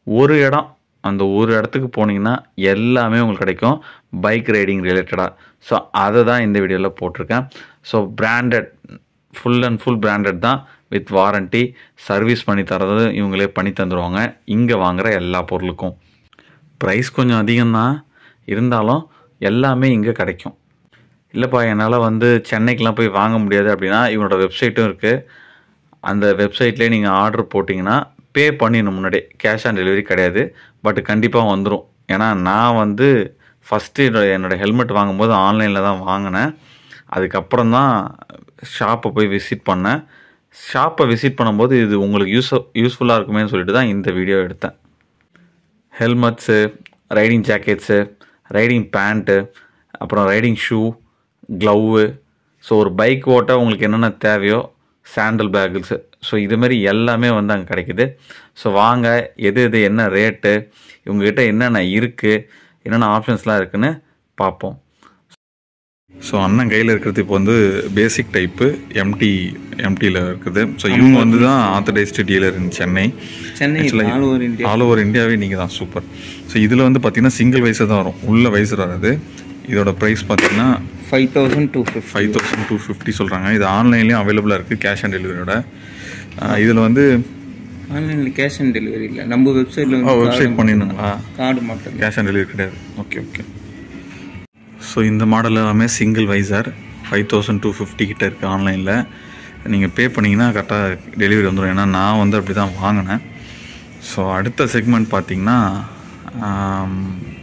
ஒரு இடம் அந்த ஒரு இடத்துக்கு போனீங்கன்னா எல்லாமே உங்களுக்கு கிடைக்கும் பைக் ரைடிங் ரிலேட்டடாக ஸோ அதை தான் இந்த வீடியோவில் போட்டிருக்கேன் so branded full and full branded தான் வித் வாரண்ட்டி சர்வீஸ் பண்ணி தரது இவங்களே பண்ணி தந்துடுவாங்க இங்கே வாங்குற எல்லா பொருளுக்கும் ப்ரைஸ் கொஞ்சம் அதிகம்தான் இருந்தாலும் எல்லாமே இங்கே கிடைக்கும் இல்லைப்பா என்னால் வந்து சென்னைக்கெலாம் போய் வாங்க முடியாது அப்படின்னா இவனோட வெப்சைட்டும் இருக்குது அந்த வெப்சைட்லேயே நீங்கள் ஆர்டர் போட்டிங்கன்னா பே பண்ணிடணும் முன்னாடி கேஷ் ஆன் டெலிவரி கிடையாது பட் கண்டிப்பாக வந்துடும் ஏன்னா நான் வந்து ஃபஸ்ட்டு என்னோட என்னோடய ஹெல்மெட் வாங்கும்போது ஆன்லைனில் தான் வாங்கினேன் அதுக்கப்புறம் தான் ஷாப்பை போய் விசிட் பண்ணேன் ஷாப்பை விசிட் பண்ணும்போது இது உங்களுக்கு யூஸ் யூஸ்ஃபுல்லாக இருக்குமேன்னு சொல்லிட்டு தான் இந்த வீடியோ எடுத்தேன் helmets riding jackets riding pant அப்புறம் ரைடிங் ஷூ க்ளவ்வு ஸோ ஒரு பைக் ஓட்ட உங்களுக்கு என்னென்ன தேவையோ சாண்டல் பேக்கிள்ஸு ஸோ இதுமாரி எல்லாமே வந்து அங்கே கிடைக்குது ஸோ வாங்க எது எது என்ன ரேட்டு இவங்ககிட்ட என்னென்ன இருக்குது என்னென்ன ஆப்ஷன்ஸ்லாம் இருக்குன்னு பார்ப்போம் ஸோ அண்ணன் கையில் இருக்கிறது இப்போ வந்து பேசிக் டைப்பு எம்டி எம்டியில் இருக்குது ஸோ இவங்க வந்து தான் authorised dealer in Chennai Chennai all over India all over இந்தியாவே நீங்கள் தான் சூப்பர் ஸோ இதில் வந்து பார்த்தீங்கன்னா சிங்கிள் வயசு தான் வரும் உள்ள வயசு வராது இதோட ப்ரைஸ் பார்த்தீங்கன்னா five thousand two fifty five thousand two fifty சொல்கிறாங்க இது ஆன்லைன்லேயும் அவைலபிளாக இருக்குது கேஷ் ஆன் டெலிவரியோட இதில் வந்து ஆன்லைனில் கேஷ் ஆன் டெலிவரி இல்லை நம்ம வெப்சைட்டில் வந்து வெப்சைட் பண்ணிடணுங்களா கார்டு மட்டும் கேஷ் ஆன் டெலிவரி கிடையாது ஓகே ஓகே ஸோ இந்த மாடல் எல்லாமே single visor five thousand two fifty கிட்ட இருக்குது ஆன்லைனில் நீங்கள் பே பண்ணிங்கன்னா கரெக்டாக டெலிவரி வந்துடும் ஏன்னா நான் வந்து அப்படி தான் வாங்கினேன் ஸோ அடுத்த செக்மெண்ட் பார்த்தீங்கன்னா ஆம்,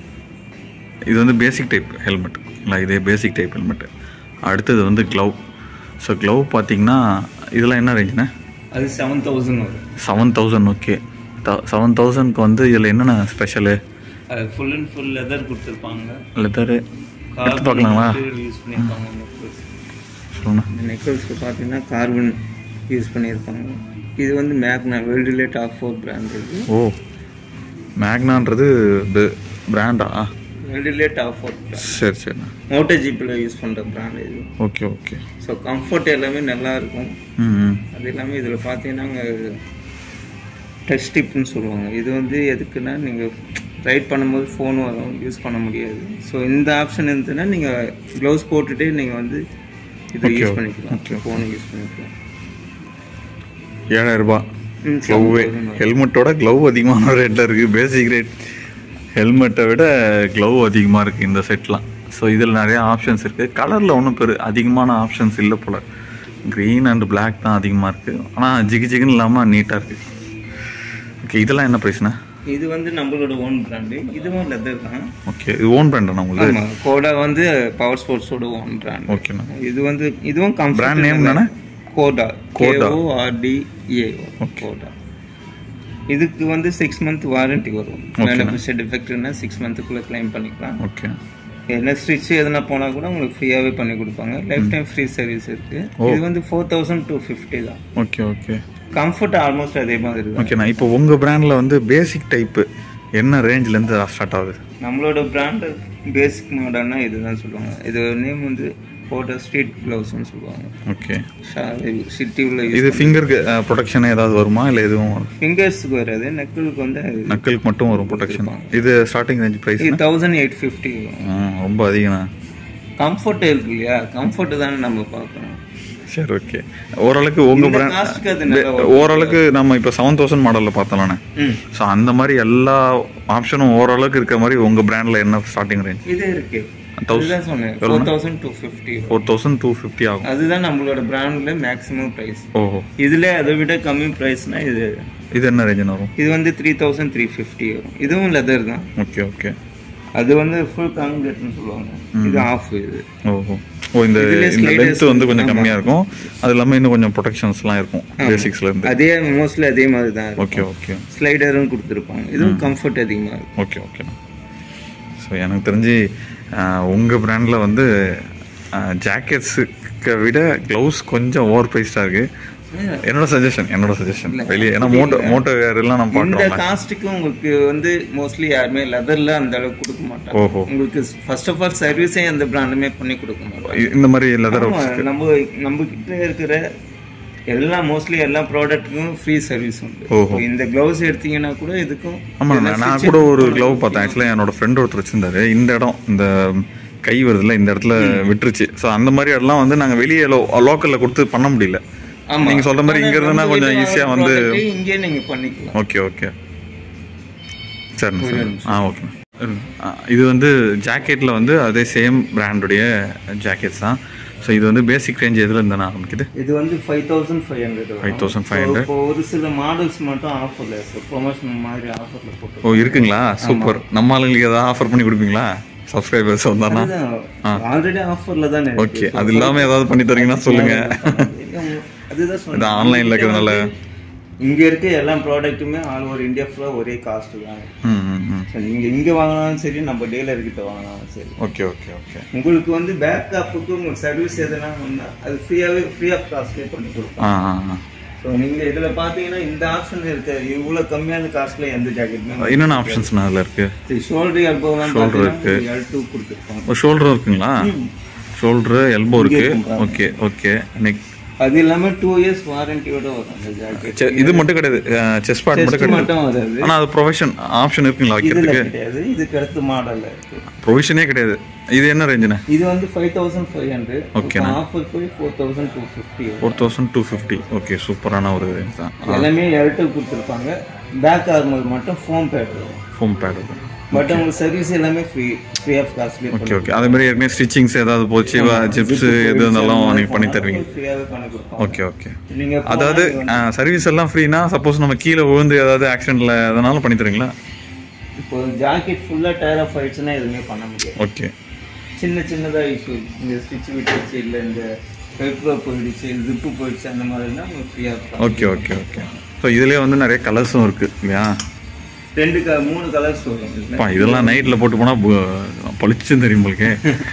இது வந்து பேசிக் டைப் ஹெல்மெட் இல்லை இதே பேசிக் டைப் ஹெல்மெட்டு அடுத்தது வந்து க்ளவ் ஸோ க்ளவ் பார்த்தீங்கன்னா இதெல்லாம் என்ன ரேஞ்சுண்ணே அது செவன் தௌசண்ட் வரும் செவன் தௌசண்ட் ஓகே செவன் தௌசண்ட்க்கு வந்து இதில் என்னென்ன ஸ்பெஷலு அது ஃபுல் அண்ட் ஃபுல் லெதர் கொடுத்துருப்பாங்க லெதரு எடுத்து பார்க்கலாங்களா யூஸ் பண்ணியிருப்பாங்க நெக்லஸ் சொல்லுண்ணா இந்த நெக்லஸ்க்கு பார்த்தீங்கன்னா கார்பன் யூஸ் பண்ணியிருப்பாங்க இது வந்து மேக்னா வெல்டிலேட் ஆஃப் ஃபோர் பிராண்ட் இது ஓ மேக்னான்றது பிராண்டா வெல்டிலேட் ஆஃப் ஃபோர் சரி சரிண்ணா மோட்டோ ஜிப்பில் யூஸ் பண்ணுற பிராண்ட் இது ஓகே ஓகே ஸோ கம்ஃபர்ட் எல்லாமே நல்லா இருக்கும் ம் ம் அது எல்லாமே இதில் பார்த்தீங்கன்னா டச் டிப்னு சொல்லுவாங்க இது வந்து எதுக்குன்னா நீங்கள் ரைட் பண்ணும்போது ஃபோன் வரும் யூஸ் பண்ண முடியாது ஸோ இந்த ஆப்ஷன் இருந்ததுன்னா நீங்கள் க்ளவுஸ் போட்டுட்டு நீங்கள் வந்து இதை Okay, யூஸ் பண்ணிக்கலாம் okay. ஃபோனை யூஸ் பண்ணிக்கலாம் ஏழாயிரம் ரூபாய் ம், க்ளவ்வே ஹெல்மெட்டோட க்ளவ் அதிகமான ரேட்டில் இருக்குது பேசிக் ரேட் ஹெல்மெட்டை விட க்ளவ் அதிகமாக இருக்குது இந்த செட்லாம் ஸோ இதில் நிறைய ஆப்ஷன்ஸ் இருக்குது கலரில் ஒன்றும் பெரு அதிகமான ஆப்ஷன்ஸ் இல்லை போல் க்ரீன் அண்ட் Black தான் அதிகமாக இருக்குது ஆனால் ஜிகு ஜிகுன்னு இல்லாமல் நீட்டாக இருக்குது ஓகே இதெல்லாம் என்ன ப்ரைஸ்ண்ணா இது வந்து நம்மளோட ஓன் பிராண்டு இதுவும் லெதர் தான் ஓகே இது ஓன் பிராண்டா உங்களுக்கு ஆமாம் கோடா வந்து பவர் ஸ்போர்ட்ஸோட ஓன் பிராண்ட் ஓகேண்ணா இது வந்து இதுவும் Brand கம்ஃபர்ட் name தானே? கோடா கோடா. கேஓ ஆர்டிஏஓ கோடா இதுக்கு வந்து சிக்ஸ் மந்த் வாரண்டி வரும் மேனுஃபேக்சர் டிஃபெக்ட்னா சிக்ஸ் மந்த்துக்குள்ளே க்ளைம் பண்ணிக்கலாம் ஓகே என்ன ஸ்டிச் எதுனா போனால் கூட உங்களுக்கு ஃப்ரீயாகவே பண்ணி கொடுப்பாங்க லைஃப் டைம் ஃப்ரீ சர்வீஸ் இருக்கு இது வந்து ஃபோர் தௌசண்ட் டூ ஃபிஃப்டி தான் ஓகே ஓகே கம்ஃபர்ட் ஆல்மோஸ்ட் அதே மாதிரி தான் ஓகேண்ணா இப்போ உங்கள் பிராண்டில் வந்து பேசிக் டைப்பு என்ன ரேஞ்சிலேருந்து ஸ்டார்ட் ஆகுது நம்மளோட பிராண்டு பேசிக் மாடல்னா இதுதான் சொல்லுவாங்க இது நேம் வந்து போட்டோ ஸ்ட்ரீட் க்ளவுஸ்னு சொல்லுவாங்க ஓகே சிட்டி உள்ள இது ஃபிங்கருக்கு ப்ரொடெக்ஷன் ஏதாவது வருமா இல்லை எதுவும் ஃபிங்கர்ஸ்க்கு வராது நெக்கிளுக்கு வந்து நக்கலுக்கு மட்டும் வரும் ப்ரொடெக்ஷன் இது ஸ்டார்டிங் ரேஞ்ச் ப்ரைஸ் இது தௌசண்ட் எயிட் ஃபிஃப்டி ரொம்ப அதிகண்ணா கம்ஃபர்ட் இருக்கு இல்லையா கம்ஃபர்ட் தானே நம்ம பார்க்கணும் சரி ஓகே ஓரளவுக்கு உங்கள் இந்த பிராண்ட் காஸ்ட்டுக்கு அது நல்லா ஓரளவுக்கு நம்ம இப்போ செவன் தௌசண்ட் மாடலில் பார்த்தோம்லாண்ணே ம் ஸோ அந்த மாதிரி எல்லா ஆப்ஷனும் ஓரளவுக்கு இருக்க மாதிரி உங்கள் பிராண்டில் என்ன ஸ்டார்டிங் ரேஞ்ச் இது இருக்கு தௌசண்ட் இதுதான் சொன்னேன் four thousand two fifty four thousand two fifty ஆகும் அதுதான் நம்மளோட பிராண்ட்ல மேக்ஸிமம் ப்ரைஸ் ஓஹோ இதுல அதை விட கம்மி ப்ரைஸ்னா இது இது என்ன ரேஞ்சுன்னு வரும் இது வந்து த்ரீ தௌசண்ட் த்ரீ ஃபிஃப்டி வரும் இதுவும் லெதர் தான் ஓகே ஓகே அது வந்து ஃபுல் காங்கிரேட்னு சொல்லுவாங்க இது ஆஃப் இது ஓஹோ ஓ இந்த இதுல இந்த sliders லென்த் வந்து கொஞ்சம் கம்மியாக இருக்கும் அது இல்லாமல் இன்னும் கொஞ்சம் ப்ரொடெக்ஷன்ஸ்லாம் இருக்கும் பேசிக்ஸ்ல இருந்து அதே மோஸ்ட்லி அதே மாதிரி தான் இருக்கும் ஓகே ஓகே ஸ்லைடரும் கொடுத்துருப்பாங்க இதுவும் கம்ஃபர்ட் அதிகமாக இருக்கும் ஓகே ஓகேண்ணா ஸோ எனக்கு தெரிஞ்சு உங்கள் பிராண்டில் வந்து ஜாக்கெட்ஸுக்கு விட க்ளவுஸ் கொஞ்சம் ஓவர் ப்ரைஸ்டாக இருக்குது என்னோட சஜஷன் என்னோட சஜஷன் வெளியே ஏன்னா மோட்டோ மோட்டோ வேர்லாம் நம்ம இந்த பார்க்குறோம்ல காஸ்ட்டுக்கு உங்களுக்கு வந்து மோஸ்ட்லி யாருமே லெதர்ல அந்த அளவுக்கு கொடுக்க மாட்டாங்க ஓஹோ உங்களுக்கு ஃபர்ஸ்ட் ஆஃப் ஆல் சர்வீஸே எந்த பிராண்டுமே பண்ணி கொடுக்க மாட்டாங்க இந்த மாதிரி லெதர் ஆமா, நம்ம நம்ம கிட்ட இருக்கிற எல்லாம் மோஸ்ட்லி எல்லா ப்ராடக்ட்டுக்கும் ஃப்ரீ சர்வீஸ் உண்டு ஓஹோ. இப்போ இந்த க்ளவுஸ் எடுத்தீங்கன்னா கூட இதுக்கும் ஆமாம் நான் நான் கூட ஒரு க்ளவ் பார்த்தேன் ஆக்சுவலாக என்னோட ஃப்ரெண்ட் ஒருத்தர் வச்சிருந்தாரு இந்த இடம் இந்த கை வருதுல்ல இந்த இடத்துல விட்டுருச்சு ஸோ அந்த மாதிரி இடம்லாம் வந்து நாங்கள் வெளியே லோ லோக்கலில் கொடுத்து பண்ண முடியல ஆமா. நீங்கள் சொல்கிற மாதிரி இங்கே இருந்ததுன்னா நம்ம கொஞ்சம் வீட்டுல ஈஸியாக வாங்குற வந்து product ஐ இங்கேயே நீங்க பண்ணிக்கலாம் ஓகே ஓகே சரிண்ணா சரி ஆ ஓகே இது வந்து ஜாக்கெட்டில் வந்து அதே சேம் பிராண்டுடைய ஜாக்கெட்ஸ் தான் ஸோ இது வந்து பேசிக் ரேஞ்ச் எதில் இருந்தா ஆரம்பிக்குது இது வந்து ஃபைவ் தௌசண்ட் ஃபைவ் ஹண்ட்ரட் 5500. இப்போ ஒரு சில மாடல்ஸ் மட்டும் ஆஃபர்ல இருக்கு ப்ரொமோஷன் மாதிரி ஆஃபர்ல போட்டு ஓ இருக்குங்களா சூப்பர் நம்ம ஆளுங்களுக்கு ஏதாவது ஆஃபர் பண்ணி கொடுப்பீங்களா சப்ஸ்கிரைபர்ஸ் வந்தானா ஆல்ரெடி ஆஃபர்ல தானே இருக்கு. ஓகே அது இல்லாமல் ஏதாவது பண்ணி தரீங்கன்னா சொல்லுங்கள் அதுதான் இது சொல்றேன் ஆன்லைனில் இருக்கிறதுனால இங்க இருக்க எல்லா ப்ராடக்ட்டுமே ஆல் ஓவர் இந்தியா ஃபுல்லா ஒரே காஸ்ட் தான் ம் ம் ம் So, நீங்க இங்க வாங்கினாலும் சரி நம்ம டீலர் கிட்ட வாங்கினாலும் சரி ஓகே ஓகே ஓகே உங்களுக்கு வந்து பேக்கப்புக்கு உங்களுக்கு சர்வீஸ் எதுனா ஒண்ணா அது ஃப்ரீயாவே ஃப்ரீ ஆஃப் காஸ்ட்லேயே பண்ணி கொடுப்போம் ஆ ஆ ஆ ஸோ நீங்க இதுல பாத்தீங்கன்னா இந்த ஆப்ஷன் இருக்கு இவ்வளவு கம்மியான காஸ்ட்ல எந்த ஜாக்கெட்டுமே என்னென்ன ஆப்ஷன்ஸ்ண்ணா அதில் இருக்குது ஷோல்டர் எல்போலாம் பார்த்தீங்கன்னா எல் டூ கொடுத்துருப்பாங்க ஒரு ஷோல்டரும் இருக்குங்களா ஷோல்டரு எல்போ இருக்கு ஓகே ஓகே நெக் அது இல்லாம டூ இயர்ஸ் வாரண்டியோட வரும் அந்த ஜாக்கெட் இது மட்டும் கிடையாது செஸ் பார்ட் மட்டும் கிடையாது மட்டும் வராது ஆனால் அது ப்ரொவிஷன் ஆப்ஷன் இருக்குங்களா இதுல வைக்கிறதுக்கு கிடையாது இதுக்கு அடுத்து மாடல்ல இருக்கு ப்ரொவிஷனே கிடையாது இது என்ன ரேஞ்சுண்ணே இது வந்து ஃபைவ் தௌசண்ட் ஃபைவ் ஹண்ட்ரட் ஓகேண்ணா. ஆஃபர் போய் four thousand two fifty four thousand two fifty okay சூப்பரான ஒரு ரேஞ்ச் தான் எல்லாமே எல்டோ கொடுத்துருப்பாங்க பேக் ஆகும்போது மட்டும் ஃபோம் பேட் வரும் ஃபோம் பேட் இருக்கும் பட் உங்களுக்கு சர்வீஸ் எல்லாமே ஃப்ரீ ஃப்ரீ ஆஃப் காஸ்ட்லேயே ஓகே ஓகே அதே மாதிரி ஏற்கனவே ஸ்டிச்சிங்ஸ் ஏதாவது போச்சு ஜிப்ஸ் எது இருந்தாலும் நீங்கள் பண்ணி தருவீங்க ஃப்ரீயாகவே பண்ணி கொடுப்போம் ஓகே ஓகே நீங்க அதாவது சர்வீஸ் எல்லாம் ஃப்ரீனா சப்போஸ் நம்ம கீழே விழுந்து ஏதாவது ஆக்சிடென்ட்ல எதனாலும் பண்ணி தருவீங்களா இப்போ ஜாக்கெட் ஃபுல்லாக டயர் ஆஃப் ஆயிடுச்சுன்னா எதுவுமே பண்ண முடியாது ஓகே சின்ன சின்னதாக இஷ்யூ இந்த ஸ்டிச் விட்டுருச்சு இல்லை இந்த பெட்ரோ போயிடுச்சு ஜிப்பு போயிடுச்சு அந்த மாதிரினா உங்களுக்கு ஃப்ரீயாக ஓகே ஓகே ஓகே ஸோ இதுலேயே வந்து நிறைய கலர்ஸும் இருக்குது இல்லையா ரெண்டு க மூணு கலர்ஸ் வரும் இதுல. அப்பா இதெல்லாம் நைட்டில் போட்டு போனால் பளிச்சுன்னு தெரியும் உங்களுக்கு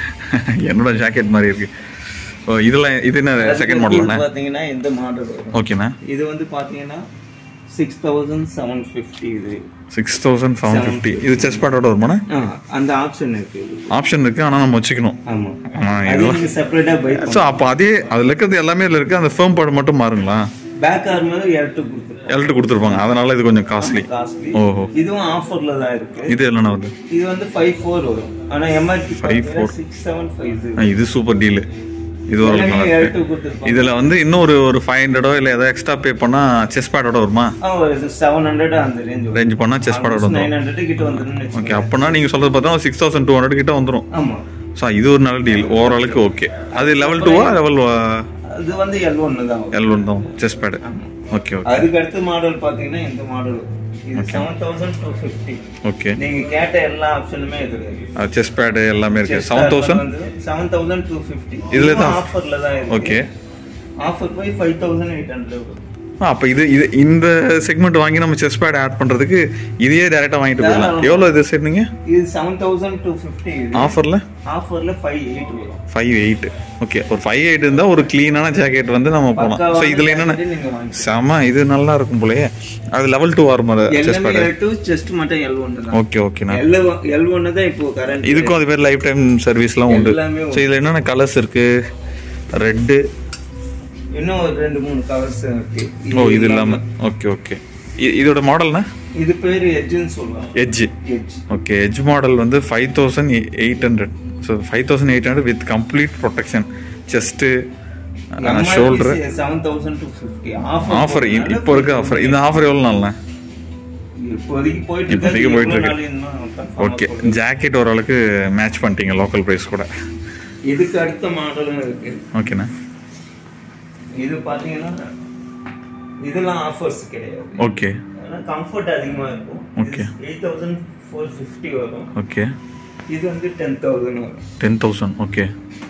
என்னோட ஜாக்கெட் மாதிரி இருக்கு ஓ இதெல்லாம் இது என்ன செகண்ட் மாடலாண்ணே இது பார்த்தீங்கன்னா இந்த மாடல் வரும் ஓகேண்ணா இது வந்து பார்த்தீங்கன்னா சிக்ஸ் தௌசண்ட் செவன் ஃபிஃப்டி இது சிக்ஸ் தௌசண்ட் செவன் ஃபிஃப்டி இது செஸ் பேட்டோட வருமாண்ணே ஆ அந்த ஆப்ஷன் இருக்கு இது. ஆப்ஷன் இருக்குது ஆனால் நம்ம வச்சுக்கணும் ஆமா ஆ, அது நீங்கள் செப்பரேட்டாக பை ஸோ அப்போ அதே அதில் இருக்கிறது எல்லாமே இதில் இருக்குது அந்த ஃபேம் பாடு மட்டும் மாறுங்களா பேக் ஆர்மர் எர்ட்டு கொடுத்துருக்கோம் எல்ட்டு கொடுத்துருப்பாங்க அதனால இது கொஞ்சம் காஸ்ட்லி காஸ்ட்லி ஓஹோ இதுவும் ஆஃபர்ல தான் இருக்கு இது என்னண்ணா வருது இது வந்து ஃபைவ் ஃபோர் வரும் ஆனா எம்ஆர்பி சிக்ஸ் செவன் ஃபைவ் ஆ, இது சூப்பர் டீலு இது ஒரு நல்லா இருக்கு எர்ட்டு கொடுத்துருப்பாங்க இதில் வந்து இன்னும் ஒரு ஒரு ஃபைவ் ஹண்ட்ரடோ இல்லை ஏதோ எக்ஸ்ட்ரா பே பண்ணால் செஸ் பேடோட வருமா ஆ ஒரு செவன் ஹண்ட்ரட் அந்த ரேஞ்ச் வரும் ரேஞ்ச் பண்ணால் செஸ் பேடோட வந்துடும் நைன் ஹண்ட்ரட் கிட்ட வந்துருன்னு வச்சுக்கோங்க ஓகே அப்போனா நீங்கள் சொல்கிறது பார்த்தா சிக்ஸ் தௌசண்ட் டூ ஹண்ட்ரட் கிட்ட வந்துடும் ஆமா ஸோ இது ஒரு நல்ல டீல் ஓவராலுக்கு ஓகே அது லெவல் டூவா லெவல் அது வந்து எல் ஒன்று தான் வரும் எல் ஒன் தான் செஸ் பேடு ஓகே ஓகே அதுக்கு அடுத்த மாடல் பாத்தீங்கன்னா இந்த மாடல் இது seven thousand two fifty okay நீங்க கேட்ட எல்லா ஆப்ஷனுமே இதுல இருக்கு செஸ் பேடு எல்லாமே இருக்குது seven thousand seven thousand two fifty இதுல தான் ஆஃபர்ல தான் இருக்கு ஓகே ஆஃபர் போய் ஃபைவ் தௌசண்ட் எயிட் ஹண்ட்ரட் வரும் அப்போ இது இது இந்த செக்மெண்ட் வாங்கி நம்ம செஸ் பேட் ஆட் பண்ணுறதுக்கு இதையே டேரெக்டாக வாங்கிட்டு போயிடலாம் எவ்வளோ இது சொன்னீங்க இது செவன் தௌசண்ட் டூ ஃபிஃப்டி இது ஆஃபரில் ஆஃபர்ல ஃபைவ் எயிட் வரும் ஃபைவ் எயிட் ஓகே ஒரு ஃபைவ் எயிட் இருந்தால் ஒரு க்ளீனான ஜாக்கெட் வந்து நம்ம போகலாம் ஸோ இதில் என்னென்ன நீங்க வாங்கி செம இது நல்லா இருக்கும் போலயே அது லெவல் டூ வரும் செஸ் எல்லாமே பேடு எல் டூ செஸ்ட் மட்டும் எல் ஒன்று தான் ஓகே ஓகேண்ணா எல் எல் ஒன்று தான் இப்போ கரண்ட் இதுக்கும் அது பேர் லைஃப் டைம் சர்வீஸ்லாம் உண்டு எல்லாமே ஸோ இதில் என்னென்ன கலர்ஸ் இருக்கு ரெட்டு இன்னும் ஒரு ரெண்டு மூணு கவர்ஸ் இருக்கு ஓ இது இல்லாமல் ஓகே ஓகே இதோட மாடல்னா இது பேரு எட்ஜுன்னு சொல்லுவாங்க edge edge okay edge model வந்து five thousand eight hundred so five thousand eight hundred with complete protection chest shoulder seven thousand two fifty offer இப்போ இருக்க ஆஃபர் இந்த ஆஃபர் எவ்வளோ நாள்ண்ணா இப்போதைக்கு போயிட்டு இப்போதைக்கு இருக்கு போயிட்டு எவ்வளவு இருக்கு. நாள் இன்னும் confirm ஆ ஓகே சொல்ல- ஜாக்கெட் ஓரளவுக்கு மேட்ச் பண்ணிட்டீங்க லோக்கல் ப்ரைஸ் கூட இதுக்கு அடுத்த மாடலும் இருக்கு ஓகேண்ணா இது பாத்தீங்கன்னா இதெல்லாம் ஆஃபர்ஸ் கிடையாது ஓகே ஆனா கம்ஃபர்ட் அதிகமா இருக்கும் Okay. Eight thousand four fifty வரும் ஓகே இது வந்து டென் தௌசண்ட் வரும் டென் தௌசண்ட் ஓகே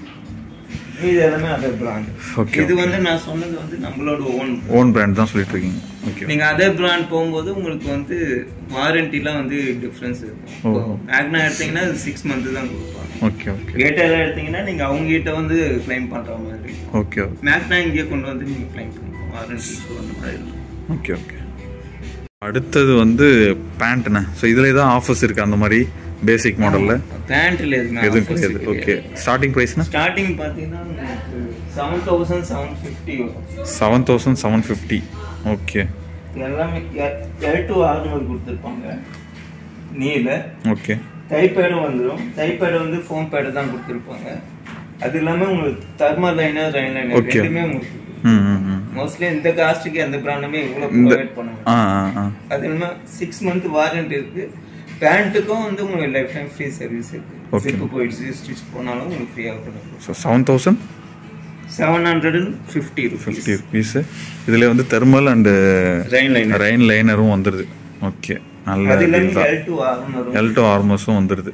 இது எல்லாமே அதர் பிராண்ட் ஓகே இது வந்து நான் சொன்னது வந்து நம்மளோட ஓன் ஓன் பிராண்ட் தான் சொல்லிட்டு இருக்கீங்க ஓகே நீங்க அதர் பிராண்ட் போகும்போது உங்களுக்கு வந்து வாரண்டிலாம் வந்து டிஃப்ரென்ஸ் இருக்கும் மேக்னா எடுத்தீங்கன்னா சிக்ஸ் மந்த் தான் கொடுப்பாங்க ஓகே ஓகே கேட்டெல்லாம் எடுத்தீங்கன்னா நீங்க அவங்க கிட்ட வந்து கிளைம் பண்ற மாதிரி ஓகே மேக்னா இங்கே கொண்டு வந்து நீங்க கிளைம் பண்ணணும் வாரண்டி அந்த மாதிரி இருக்கும் ஓகே ஓகே அடுத்தது வந்து பேண்ட்ண்ணே ஸோ இதில் தான் ஆஃபர்ஸ் இருக்குது அந்த மாதிரி பேசிக் மாடலில் பேண்ட்ல எதுவுமே எதுவும் கிடையாது ஓகே ஸ்டார்டிங் ப்ரைஸ்னா ஸ்டார்டிங் பார்த்தீங்கன்னா உங்களுக்கு செவன் தௌசண்ட் செவன் ஃபிஃப்டி வரும் seven thousand seven fifty okay எல்லாமே எல் டூ ஆர்னூர் கொடுத்துருப்பாங்க நீல ஓகே டைப்பேடும் வந்துடும் டைப்பேடு வந்து ஃபோன் பேடு தான் கொடுத்துருப்பாங்க அது இல்லாமல் உங்களுக்கு thermal liner rain liner Okay. ரெண்டுமே உங்களுக்கு ம் ம் ம் மோஸ்ட்லி இந்த காஸ்ட்டுக்கு எந்த பிராண்டுமே இவ்வளோ ப்ரொவைட் பண்ணுவாங்க ஆ ஆ ஆ அது இல்லாமல் சிக்ஸ் மந்த் வாரண்டி இருக்கு பேண்ட்டுக்கும் வந்து உங்களுக்கு லைஃப் டைம் ஃப்ரீ சர்வீஸ் இருக்கு Okay. ஜிப்பு போயிடுச்சு ஸ்டிச் போனாலும் உங்களுக்கு ஃப்ரீயாக கொடுக்கும் so seven thousand seven hundred and fifty fifty rupees இதில் வந்து thermal and rain liner rain லைனரும் வந்துடுது ஓகே நல்ல அது deal இல்லாமல் தான் எல் டூ ஆர்னர் எல்டோ ஆர்மஸும் வந்துடுது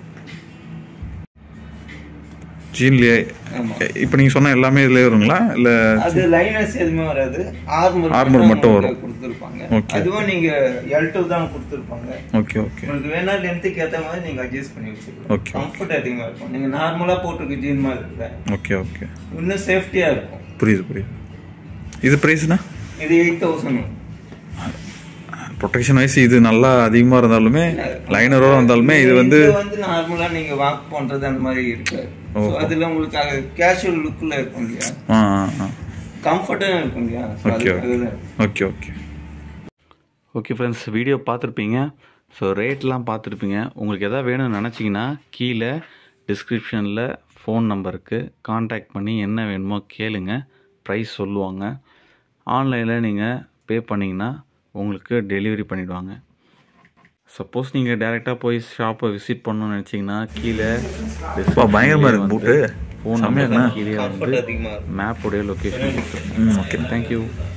ஜீன்லேயே ஆமாம் இப்போ நீங்கள் சொன்ன எல்லாமே இதில் வருங்களா இல்லை அது லைனர்ஸ் எதுவுமே வராது ஆர்மர் Armor மட்டும் வரும். கொடுத்துருப்பாங்க Okay. அதுவும் நீங்க எல் டூ தான் கொடுத்துருப்பாங்க ஓகே ஓகே உங்களுக்கு வேணா லென்த்துக்கு ஏற்ற மாதிரி நீங்க அட்ஜஸ்ட் பண்ணி வச்சுக்கலாம் Okay. கம்ஃபர்ட் அதிகமா இருக்கும் நீங்க நார்மலா போட்டிருக்க ஜீன் மாதிரி இருக்குல்ல ஓகே ஓகே இன்னும் சேஃப்டியா இருக்கும் புரியுது புரியுது இது ப்ரைஸ்னா இது எயிட் தௌசண்ட் ப்ரொடெக்ஷன் வைஸ் இது நல்லா அதிகமாக இருந்தாலுமே லைனரோட வந்தாலுமே இது வந்து வந்து நார்மலா நீங்க வாக் பண்றது அந்த மாதிரி இருக்காது So, அதுல உங்களுக்கு கேஷுவல் லுக்ல இருக்கும் இல்லையா ஆ ஆ ஆ கம்ஃபர்ட்டா இருக்கும் இல்லையா So, Okay, அதுக்கு அதுதான். Okay okay okay friends video பார்த்துருப்பீங்க ஸோ ரேட்லாம் பார்த்துருப்பீங்க உங்களுக்கு எதாவது வேணும்னு நினச்சிங்கன்னா கீழே டிஸ்கிரிப்ஷனில் ஃபோன் நம்பருக்கு காண்டாக்ட் பண்ணி என்ன வேணுமோ கேளுங்க ப்ரைஸ் சொல்லுவாங்க ஆன்லைனில் நீங்கள் பே பண்ணிங்கன்னா உங்களுக்கு டெலிவரி பண்ணிடுவாங்க சப்போஸ் நீங்கள் டேரெக்டாக போய் ஷாப்பை விசிட் பண்ணணும்னு நினச்சிங்கன்னா கீழே பயங்கரமாக இருக்கு பூட்டு ஃபோன் நம்பர் கீழே வந்து Comfort அதிகமா இருக்கும் மேப்போடைய லொக்கேஷன் கொடுத்துருக்கேன் ஓகே தேங்க்யூ